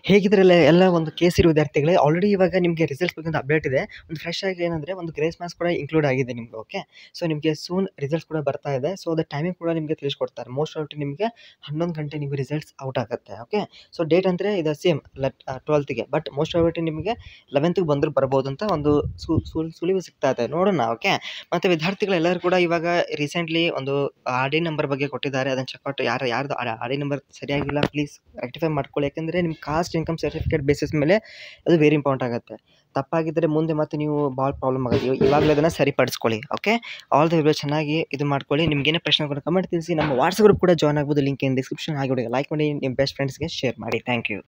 ಹೇಗಿದ್ರಲ್ಲ ಎಲ್ಲ ಒಂದು K C ವಿದ್ಯಾರ್ಥಿಗಳೇ ಆಲ್ರೆಡಿ ಇವಾಗ ನಿಮಗೆ ರಿಸಲ್ಟ್ಸ್ ಬಗ್ಗೆ ಒಂದು ಅಪ್ಡೇಟ್ ಇದೆ ಒಂದು ಫ್ರೆಶ್ ಆಗಿ ಏನಂದರೆ ಒಂದು ಗ್ರೇಸ್ ಮಾರ್ಕ್ಸ್ ಕೂಡ ಇನ್ಕ್ಲೂಡ್ ಆಗಿದೆ ನಿಮ್ಗೆ ಓಕೆ ಸೊ ನಿಮಗೆ ಸೂನ್ ರಿಸಲ್ಟ್ಸ್ ಕೂಡ ಬರ್ತಾ ಇದೆ ಸೊ ಅದ್ರ ಟೈಮಿಂಗ್ ಕೂಡ ನಿಮಗೆ ತಿಳಿಸ್ಕೊಡ್ತಾರೆ ಮೋಸ್ಟ್ ಆಫ್ ನಿಮಗೆ ಹನ್ನೊಂದು ಗಂಟೆ ನಿಮಗೆ ರಿಸಲ್ಟ್ಸ್ ಔಟ್ ಆಗುತ್ತೆ ಓಕೆ ಸೊ ಡೇಟ್ ಅಂದರೆ ಇದು ಸೇಮ್ ಲೆಟ್ ಟ್ವೆಲ್ತ್ಗೆ ಬಟ್ ಮೋಸ್ಟ್ ಆಫ್ ನಿಮಗೆ ಲೆವೆಂತ್ಗೆ ಬಂದರೂ ಬರ್ಬೋದು ಅಂತ ಒಂದು ಸುಳಿವು ಸಿಗ್ತಾ ಇದೆ ನೋಡೋಣ ಓಕೆ ಮತ್ತು ವಿದ್ಯಾರ್ಥಿಗಳೆಲ್ಲರೂ ಕೂಡ ಇವಾಗ ರೀಸೆಂಟ್ಲಿ ಒಂದು ಆರ್ ಡಿ ನಂಬರ್ ಬಗ್ಗೆ ಕೊಟ್ಟಿದ್ದಾರೆ ಅದನ್ನು ಚೆಕ್ಔಟ್ ಯಾರು ಯಾರ್ದು ಆರ್ ಡಿ ನಂಬರ್ ಸರಿಯಾಗಿಲ್ಲ ಪ್ಲೀಸ್ ರೆಕ್ಟಿಫೈ ಮಾಡ್ಕೊಳ್ಳಿ ಯಾಕೆಂದರೆ ನಿಮ್ಮ ಕಾಸ್ಟ್ ಇನ್ಕಮ್ ಸರ್ಟಿಫಿಕೇಟ್ ಬೇಸಿಸ್ ಮೇಲೆ ಅದು ವೆರಿ ಇಂಪಾರ್ಟೆಂಟ್ ಆಗುತ್ತೆ ತಪ್ಪಾಗಿದ್ದರೆ ಮುಂದೆ ಮತ್ತೆ ನೀವು ಭಾಳ ಪ್ರಾಬ್ಲಮ್ ಆಗುತ್ತೆ ಇವಾಗಲೇ ಅದನ್ನು ಸರಿಪಡಿಸ್ಕೊಳ್ಳಿ ಓಕೆ ಆಲ್ ದ ವಿಡಿಯೋ ಚೆನ್ನಾಗಿ ಇದು ಮಾಡ್ಕೊಳ್ಳಿ ನಿಮ್ಗೇನೇ ಪ್ರಶ್ನೆ ಕೂಡ ಕಮೆಂಟ್ ತಿಳಿಸಿ ನಮ್ಮ ವಾಟ್ಸಪ್ ಗ್ರೂಪ್ ಕೂಡ ಜಾಯ್ನ್ ಆಗ್ಬೋದು ಲಿಂಕ್ ಇನ್ ಡಿಸ್ಕ್ರಿಪ್ಷನ್ ಆಗಿ ಲೈಕ್ ಮಾಡಿ ನಿಮ್ಮ ಬೆಸ್ಟ್ ಫ್ರೆಂಡ್ಸ್ಗೆ ಶೇರ್ ಮಾಡಿ ಥ್ಯಾಂಕ್ ಯು